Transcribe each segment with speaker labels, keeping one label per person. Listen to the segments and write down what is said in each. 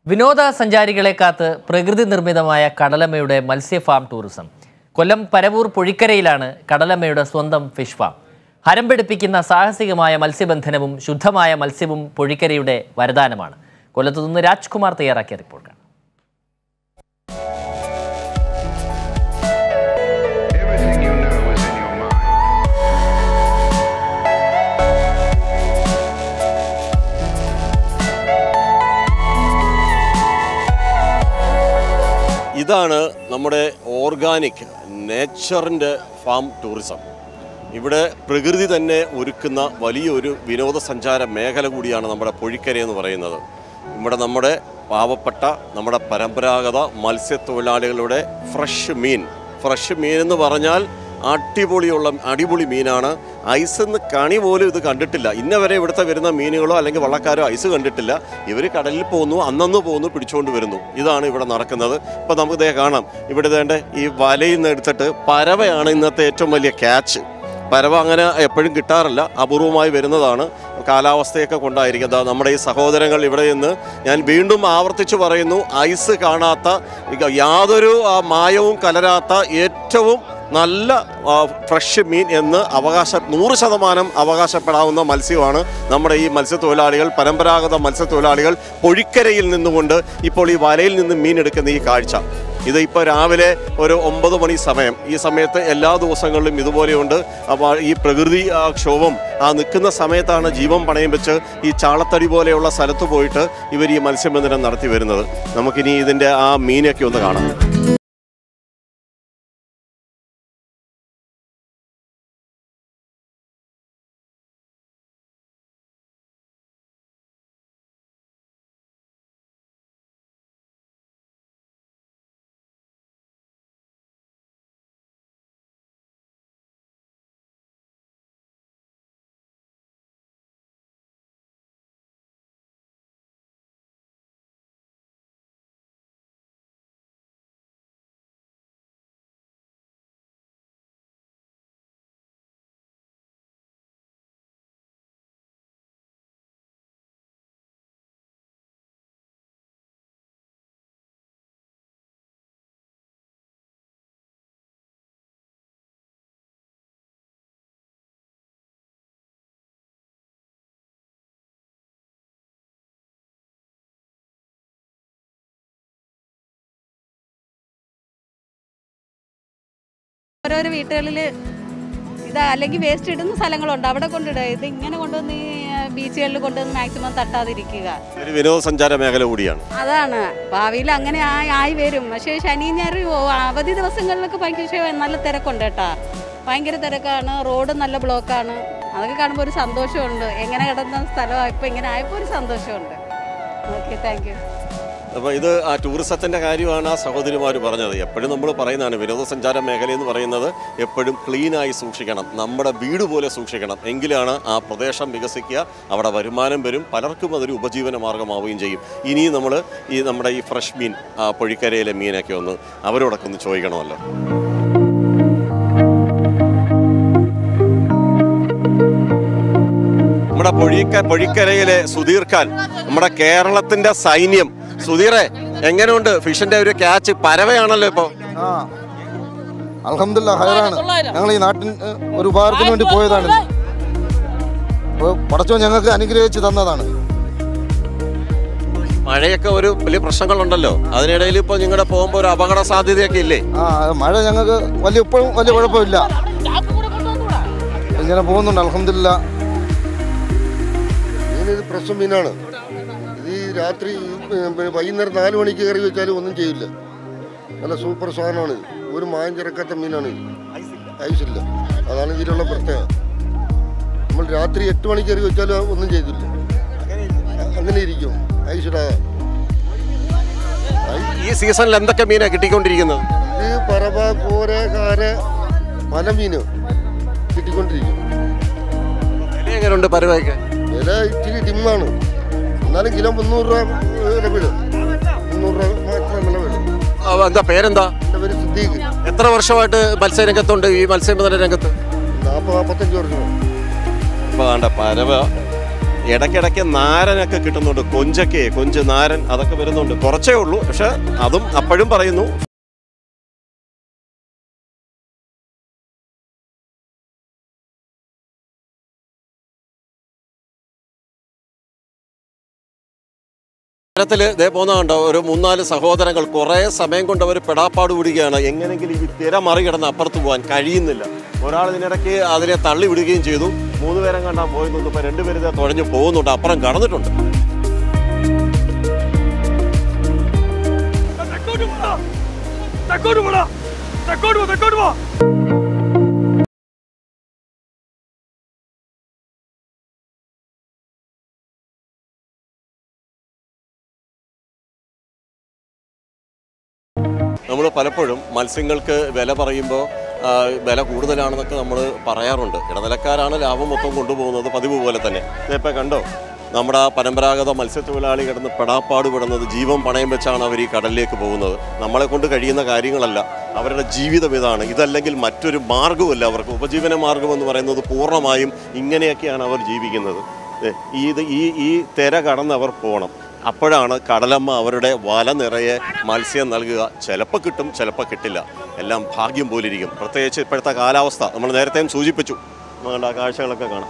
Speaker 1: വിനോദസഞ്ചാരികളെ കാത്ത് പ്രകൃതി നിർമ്മിതമായ കടലമ്മയുടെ മത്സ്യ ഫാം ടൂറിസം കൊല്ലം പരവൂർ പുഴിക്കരയിലാണ് കടലമ്മയുടെ സ്വന്തം ഫിഷ് ഫാം ഹരംപിടിപ്പിക്കുന്ന സാഹസികമായ മത്സ്യബന്ധനവും ശുദ്ധമായ മത്സ്യവും പുഴിക്കരയുടെ വരദാനമാണ് കൊല്ലത്തു നിന്ന് രാജ്കുമാർ തയ്യാറാക്കിയ റിപ്പോർട്ട് കാണാം
Speaker 2: Everything you know is in your mind.
Speaker 3: ഇതാണ് നമ്മുടെ ഓർഗാനിക് നേച്ചറിൻ്റെ ഫാം ടൂറിസം ഇവിടെ പ്രകൃതി തന്നെ ഒരുക്കുന്ന വലിയൊരു വിനോദസഞ്ചാര മേഖല കൂടിയാണ് നമ്മുടെ പൊഴിക്കര എന്ന് പറയുന്നത് ഇവിടെ നമ്മുടെ പാവപ്പെട്ട നമ്മുടെ പരമ്പരാഗത മത്സ്യത്തൊഴിലാളികളുടെ ഫ്രഷ് മീൻ ഫ്രഷ് മീൻ എന്ന് പറഞ്ഞാൽ അടിപൊളിയുള്ള അടിപൊളി മീനാണ് ഐസെന്ന് കണി പോലും ഇത് കണ്ടിട്ടില്ല ഇന്ന വരെ ഇവിടുത്തെ വരുന്ന മീനുകളോ അല്ലെങ്കിൽ വള്ളക്കാരോ ഐസ് കണ്ടിട്ടില്ല ഇവർ കടലിൽ പോകുന്നു അന്നന്ന് പോകുന്നു പിടിച്ചുകൊണ്ട് വരുന്നു ഇതാണ് ഇവിടെ നടക്കുന്നത് ഇപ്പോൾ നമുക്ക് ഇതേ കാണാം ഇവിടെ വേണ്ട ഈ വലയിൽ നിന്ന് എടുത്തിട്ട് പരവയാണ് ഇന്നത്തെ ഏറ്റവും വലിയ ക്യാച്ച് പരവ അങ്ങനെ എപ്പോഴും കിട്ടാറില്ല അപൂർവമായി വരുന്നതാണ് കാലാവസ്ഥയൊക്കെ കൊണ്ടായിരിക്കും ദാ നമ്മുടെ ഈ സഹോദരങ്ങൾ ഇവിടെ നിന്ന് ഞാൻ വീണ്ടും ആവർത്തിച്ച് പറയുന്നു ഐസ് കാണാത്ത ഇക യാതൊരു ആ, മായവും കലരാത്ത ഏറ്റവും നല്ല ആ, ഫ്രഷ് മീൻ എന്ന് അവകാശ നൂറ് ശതമാനം അവകാശപ്പെടാവുന്ന മത്സ്യമാണ് നമ്മുടെ ഈ മത്സ്യത്തൊഴിലാളികൾ പരമ്പരാഗത മത്സ്യത്തൊഴിലാളികൾ പൊഴിക്കരയിൽ നിന്നുകൊണ്ട് ഇപ്പോൾ ഈ വലയിൽ നിന്ന് മീൻ എടുക്കുന്ന ഈ കാഴ്ച ഇത് ഇപ്പോൾ രാവിലെ ഒരു ഒമ്പത് മണി സമയം ഈ സമയത്ത് എല്ലാ ദിവസങ്ങളിലും ഇതുപോലെയുണ്ട് അപ്പോൾ ഈ പ്രകൃതി ആ ക്ഷോഭം ആ നിൽക്കുന്ന സമയത്താണ് ജീവൻ പണയം വെച്ച് ഈ ചാളത്തടി പോലെയുള്ള സ്ഥലത്ത് പോയിട്ട് ഇവർ ഈ മത്സ്യബന്ധനം നടത്തി വരുന്നത് നമുക്കിനി ഇതിൻ്റെ ആ മീനൊക്കെ ഒന്ന് കാണാം
Speaker 4: ഓരോരോ വീട്ടുകളിൽ ഇത് അല്ലെങ്കിൽ വേസ്റ്റ് ഇടുന്ന സ്ഥലങ്ങളുണ്ട് അവിടെ കൊണ്ടിടുക ഇത് ഇങ്ങനെ കൊണ്ടുവന്ന് ഈ ബീച്ചുകളിൽ കൊണ്ടുവന്ന് മാക്സിമം തട്ടാതിരിക്കുക
Speaker 3: ഒരു വിനോദസഞ്ചാര മേഖല കൂടിയാണ്
Speaker 4: അതാണ് ഭാവിയിൽ അങ്ങനെ ആയി ആയി വരും പക്ഷേ ശനി ഞായർ അവധി ദിവസങ്ങളിലൊക്കെ ഭയങ്കര നല്ല തിരക്കുണ്ട് കേട്ടാ ഭയങ്കര തിരക്കാണ് റോഡ് നല്ല ബ്ലോക്കാണ് അതൊക്കെ കാണുമ്പോൾ ഒരു സന്തോഷമുണ്ട് എങ്ങനെ കിടന്ന സ്ഥലമാണ് ഇപ്പോൾ ഇങ്ങനെ ആയപ്പോൾ ഒരു സന്തോഷമുണ്ട് ഓക്കെ താങ്ക് യു
Speaker 3: അപ്പോൾ ഇത് ആ ടൂറിസത്തിൻ്റെ കാര്യമാണ് ആ സഹോദരിമാർ പറഞ്ഞത് എപ്പോഴും നമ്മൾ പറയുന്നതാണ് വിനോദസഞ്ചാര മേഖല എന്ന് പറയുന്നത് എപ്പോഴും ക്ലീനായി സൂക്ഷിക്കണം നമ്മുടെ വീട് പോലെ സൂക്ഷിക്കണം എങ്കിലാണ് ആ പ്രദേശം വികസിക്കുക അവിടെ വരുമാനം വരും പലർക്കും അതൊരു ഉപജീവന മാർഗമാവുകയും ചെയ്യും ഇനിയും നമ്മൾ ഈ നമ്മുടെ ഈ ഫ്രഷ് മീൻ ആ പൊഴിക്കരയിലെ മീനൊക്കെ ഒന്ന് അവരോടൊക്കെ ഒന്ന് ചോദിക്കണമല്ലോ നമ്മുടെ പൊഴിക്ക പൊഴിക്കരയിലെ സുധീർ ഖാൻ നമ്മുടെ കേരളത്തിന്റെ സൈന്യം സുധീറെ എങ്ങനെയുണ്ട് ഫിഷിന്റെ ഒരു ക്യാച്ച് പരവയാണല്ലോ ഇപ്പൊ
Speaker 5: ആ അൽഹംദുലില്ല ഹയറാണ് ഞങ്ങൾ ഈ നാട്ടിൻ ഏഹ്, ഒരു ഉപകാരത്തിന് വേണ്ടി പോയതാണ് അപ്പോൾ പടച്ചോ ഞങ്ങൾക്ക് അനുഗ്രഹിച്ച് തന്നതാണ്
Speaker 3: മഴയൊക്കെ ഒരു വലിയ പ്രശ്നങ്ങളുണ്ടല്ലോ അതിനിടയിൽ ഇപ്പൊ നിങ്ങളുടെ പോകുമ്പോൾ ഒരു അപകട സാധ്യതയൊക്കെ ഇല്ലേ
Speaker 5: ആ മഴ ഞങ്ങൾക്ക് വലിയ ഇപ്പോഴും വലിയ കുഴപ്പമില്ല ഇങ്ങനെ പോകുന്നുണ്ട് അൽഹംദുലില്ല
Speaker 6: മീനിത് പ്രശ്നം മീനാണ് ഇത് ഈ രാത്രി ഏ, പിന്നെ വൈകുന്നേരം നാല് മണിക്ക് കറി വെച്ചാലും ഒന്നും ചെയ്യില്ല നല്ല സൂപ്പർ സാധനമാണ് ഇത് ഒരു മായം ചേർക്കാത്ത മീനാണ് ഇത് ഐസില്ല അതാണ് ഇതിലുള്ള പ്രത്യേകത നമ്മൾ രാത്രി എട്ട് മണിക്ക് കറി വെച്ചാലും ഒന്നും ചെയ്തില്ല അ- അങ്ങനെ ഇരിക്കും ഐസിടാതെ
Speaker 3: ഈ സീസണിൽ എന്തൊക്കെ മീനാ കിട്ടിക്കൊണ്ടിരിക്കുന്നത്
Speaker 6: ഇത് പറവ കോര കാര പല മീനും കിട്ടിക്കൊണ്ടിരിക്കും
Speaker 3: വില എങ്ങനെയുണ്ട് പരവയൊക്കെ
Speaker 6: വില ഇച്ചിരി ഡിമ്മാണ് എന്നാലും കിലോ മുന്നൂറ് രൂപ വില വീഴും മുന്നൂറ് രൂപ മാത്രം വില വീഴും
Speaker 3: ആ, എന്താ പേരെന്താ
Speaker 6: എൻ്റെ പേര് സിദ്ദീഖ്
Speaker 3: എത്ര വർഷമായിട്ട് മത്സ്യരംഗത്തുണ്ട് ഈ മത്സ്യബന്ധന രംഗത്ത്
Speaker 6: നാൽപ്പത് നാൽപ്പത്തഞ്ച് വർഷം
Speaker 3: ഇപ്പൊ വേണ്ട പരവ ഇടയ്ക്കിടയ്ക്ക് നാരനൊക്കെ കിട്ടുന്നുണ്ട് കൊഞ്ചൊക്കെ കൊഞ്ച് നാരൻ അതൊക്കെ വരുന്നുണ്ട് കുറച്ചേ ഉള്ളൂ പക്ഷെ അതും അപ്പോഴും പറയുന്നു നഗരത്തിൽ ഇതേ പോകുന്ന കണ്ടോ ഒരു മൂന്നാല് സഹോദരങ്ങൾ കുറേ സമയം കൊണ്ട് അവർ പെടാപ്പാട് വിടുകയാണ് എങ്ങനെങ്കിലും ഈ തിര മറികടന്ന് അപ്പുറത്ത് പോകാൻ കഴിയുന്നില്ല ഒരാൾ ഇതിനിടയ്ക്ക് അതിനെ തള്ളി വിടുകയും ചെയ്തു മൂന്ന് പേരും കണ്ടാൽ പോയി നിന്നു ഇപ്പം രണ്ടുപേരും ഇതേ തുഴഞ്ഞു പോകുന്നുണ്ട് അപ്പുറം കടന്നിട്ടുണ്ട് നമ്മൾ പലപ്പോഴും മത്സ്യങ്ങൾക്ക് വില പറയുമ്പോൾ ആ, വില കൂടുതലാണെന്നൊക്കെ നമ്മൾ പറയാറുണ്ട് ഇടനിലക്കാരാണ് ലാഭം മൊത്തം കൊണ്ടുപോകുന്നത് പതിവ് പോലെ തന്നെ ഇതിപ്പോൾ കണ്ടോ നമ്മുടെ ആ പരമ്പരാഗത മത്സ്യത്തൊഴിലാളി കിടന്ന് പെടാപ്പാട് വിടുന്നത് ജീവൻ പണയം വെച്ചാണ് അവർ ഈ കടലിലേക്ക് പോകുന്നത് നമ്മളെ കൊണ്ട് കഴിയുന്ന കാര്യങ്ങളല്ല അവരുടെ ജീവിതം ഇതാണ് ഇതല്ലെങ്കിൽ മറ്റൊരു മാർഗവുമില്ല അവർക്ക് ഉപജീവന മാർഗം എന്ന് പറയുന്നത് പൂർണ്ണമായും ഇങ്ങനെയൊക്കെയാണ് അവർ ജീവിക്കുന്നത് ദേ, ഈ ഇത് ഈ ഈ തിര കടന്ന് അവർ പോകണം അപ്പോഴാണ് കടലമ്മ അവരുടെ വല നിറയെ മത്സ്യം നൽകുക ചിലപ്പോൾ കിട്ടും ചിലപ്പോൾ കിട്ടില്ല എല്ലാം ഭാഗ്യം പോലിരിക്കും പ്രത്യേകിച്ച് ഇപ്പോഴത്തെ കാലാവസ്ഥ നമ്മൾ നേരത്തെയും സൂചിപ്പിച്ചു വേണ്ട കാഴ്ചകളൊക്കെ കാണാം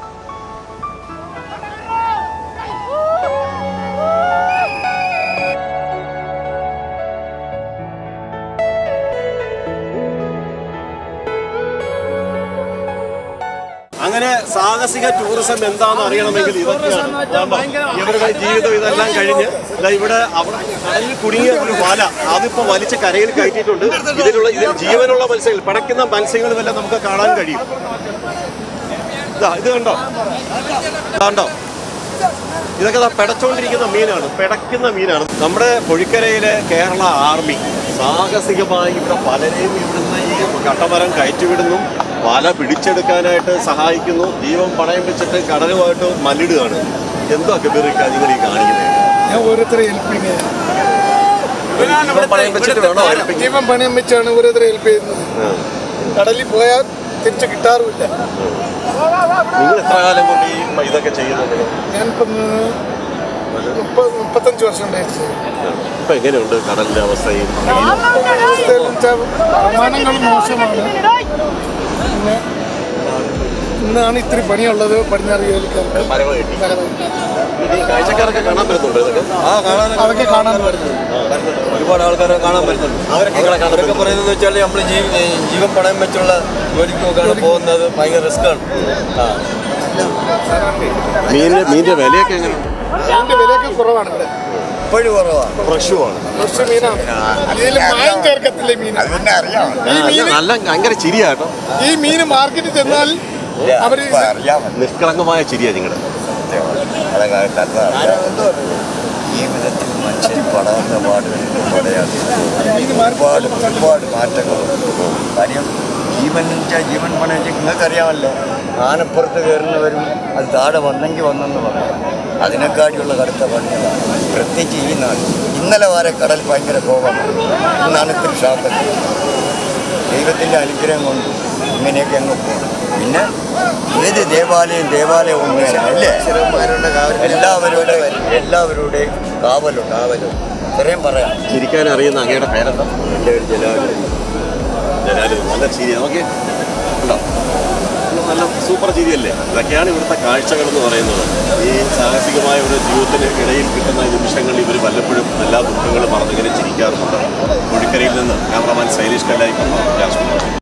Speaker 3: അങ്ങനെ സാഹസിക ടൂറിസം എന്താണെന്ന് അറിയണമെങ്കിൽ ഇതൊക്കെയാണ് കണ്ടോ? ഇവരുടെ ജീവിതം ഇതെല്ലാം കഴിഞ്ഞ് ദാ ഇവിടെ അവിടെ കടലിൽ കുടുങ്ങിയ ഒരു വല അതിപ്പോ വലിച്ച് കരയിൽ കയറ്റിയിട്ടുണ്ട് ഇതിലുള്ള ഇതിൽ ജീവനുള്ള മത്സ്യങ്ങൾ പടയ്ക്കുന്ന മത്സ്യങ്ങളുമെല്ലാം നമുക്ക് കാണാൻ കഴിയും ഇതാ ഇത് കണ്ടോ കണ്ടോ ഇതൊക്കെ ദാ പിടച്ചോണ്ടിരിക്കുന്ന മീനാണ് പിടയ്ക്കുന്ന മീനാണ് നമ്മുടെ പൊഴിക്കരയിലെ കേരള ആർമി സാഹസികമായി ഇവിടെ പലരെയും ഇവിടുന്ന് ഈ കട്ടമരം കയറ്റിവിടുന്നു വല പിടിച്ചെടുക്കാനായിട്ട് സഹായിക്കുന്നു ജീവൻ പണയം വെച്ചിട്ട് കടലുമായിട്ട് മല്ലിടുകയാണ് എന്തോ കബീറിക്ക നിങ്ങൾ ഈ കാണിക്കുന്നത്
Speaker 7: ഞാൻ ഓരോരുത്തരെ ഹെൽപ്പിങ്
Speaker 3: ജീവൻ പണയം വെച്ചിട്ട് വേണോ ആരംഭിക്കാൻ
Speaker 7: ജീവൻ പണയം വെച്ചാണ് ഓരോരുത്തരെ ഹെൽപ്പ് ചെയ്യുന്നത് കടലിൽ പോയാൽ തിരിച്ച് കിട്ടാറുമില്ല
Speaker 3: നിങ്ങൾ എത്ര കാലം കൊണ്ട് ഈ ഇതൊക്കെ ചെയ്യുന്നുണ്ട്
Speaker 7: ഞാനിപ്പം മുപ്പത് മുപ്പത്തഞ്ച് വർഷം ഉണ്ടായിരുന്നു
Speaker 3: ഇപ്പൊ എങ്ങനെയുണ്ട് കടലിന്റെ അവസ്ഥയും
Speaker 7: അവസ്ഥയിൽ വെച്ചാൽ വരുമാനങ്ങൾ മോശമാണ് പിന്നെ ഇന്നാണ് ഇത്തിരി പണിയുള്ളത് പടിഞ്ഞാറ് ജോലിക്കാർക്ക്
Speaker 3: മരവ് കെട്ടി ഈ കാഴ്ചക്കാരൊക്കെ കാണാൻ പറ്റുന്നുണ്ട് ഇതൊക്കെ
Speaker 7: അതൊക്കെ കാണാൻ വരുന്നത്
Speaker 8: ഒരുപാട് ആൾക്കാരെ കാണാൻ പറ്റുന്നുണ്ട്
Speaker 3: അവരൊക്കെ എങ്ങനെ കാണാൻ
Speaker 8: അവരൊക്കെ പറയുന്നത് വെച്ചാൽ നമ്മൾ ജീവൻ പണയം വെച്ചുള്ള ജോലിക്കൊക്കെയാണ് പോകുന്നത് ഭയങ്കര റിസ്ക്കാണ്
Speaker 3: മീനിന്റെ മീനിന്റെ വിലയൊക്കെ എങ്ങനെയുണ്ട്
Speaker 7: അതിന്റെ വിലയൊക്കെ കുറവാണ് ഇവിടെ
Speaker 8: ഇപ്പോഴും കുറവാണ്
Speaker 3: ഫ്രഷുമാണ്
Speaker 7: ഫ്രഷ് മീനാണ് ഇതിൽ മായം ചേർക്കത്തില്ല ഈ മീൻ
Speaker 3: നല്ല നല്ല ഭയങ്കര ചിരിയാ കേട്ടോ
Speaker 7: ഈ മീൻ മാർക്കറ്റിൽ ചെന്നാൽ അവര്
Speaker 3: നിഷ്കളങ്കമായ ചിരിയാ നിങ്ങളുടെ
Speaker 8: ജീവിതത്തിൽ മനുഷ്യൻ പടർന്ന പാടുകളിൽ പടയാണ് ഒരുപാട് ഒരുപാട് മാറ്റങ്ങളുണ്ട് കാര്യം ജീവൻ വെച്ചാൽ ജീവൻ പണം വെച്ചാൽ നിങ്ങൾക്കറിയാമല്ലോ ആനപ്പുറത്ത് കയറുന്നവരും അത് താഴെ വന്നെങ്കിൽ വന്നെന്ന് പറയാം അതിനെക്കാട്ടിയുള്ള കടുത്ത പണികളാണ് പ്രത്യേകിച്ച് ഈ നാട് ഇന്നലെ വരെ കടൽ ഭയങ്കര കോപമാണ് ഇന്നാണ് ഇത്തിരി ശാന്തം ദൈവത്തിൻ്റെ അനുഗ്രഹം കൊണ്ട് ഇങ്ങനെയൊക്കെ അങ്ങ് പോകും പിന്നെ ഏത് ദേവാലയം ദേവാലയം ഒന്നുമില്ല അല്ലേ എല്ലാവരുടെ എല്ലാവരുടെയും കാവലുണ്ട് കാവലും ഇത്രയും പറയാം
Speaker 3: ചിരിക്കാൻ അറിയുന്ന അങ്ങയുടെ പേരെന്താ എൻ്റെ ഒരു ജലാലു ജലാലു നല്ല ചിരി നമുക്ക് ഉണ്ടോ നല്ല സൂപ്പർ ചിരിയല്ലേ ഇതൊക്കെയാണ് ഇവിടുത്തെ കാഴ്ചകൾ എന്ന് പറയുന്നത് ഈ സാഹസികമായ ഒരു ജീവിതത്തിന് ഇടയിൽ കിട്ടുന്ന നിമിഷങ്ങളിൽ ഇവർ വല്ലപ്പോഴും എല്ലാ ദുഃഖങ്ങളും മറന്നിങ്ങനെ ചിരിക്കാറുമുണ്ട് കോഴിക്കരയിൽ നിന്ന് ക്യാമറമാൻ ശൈലേഷ് കല്ലായി രാജ്കുമാർ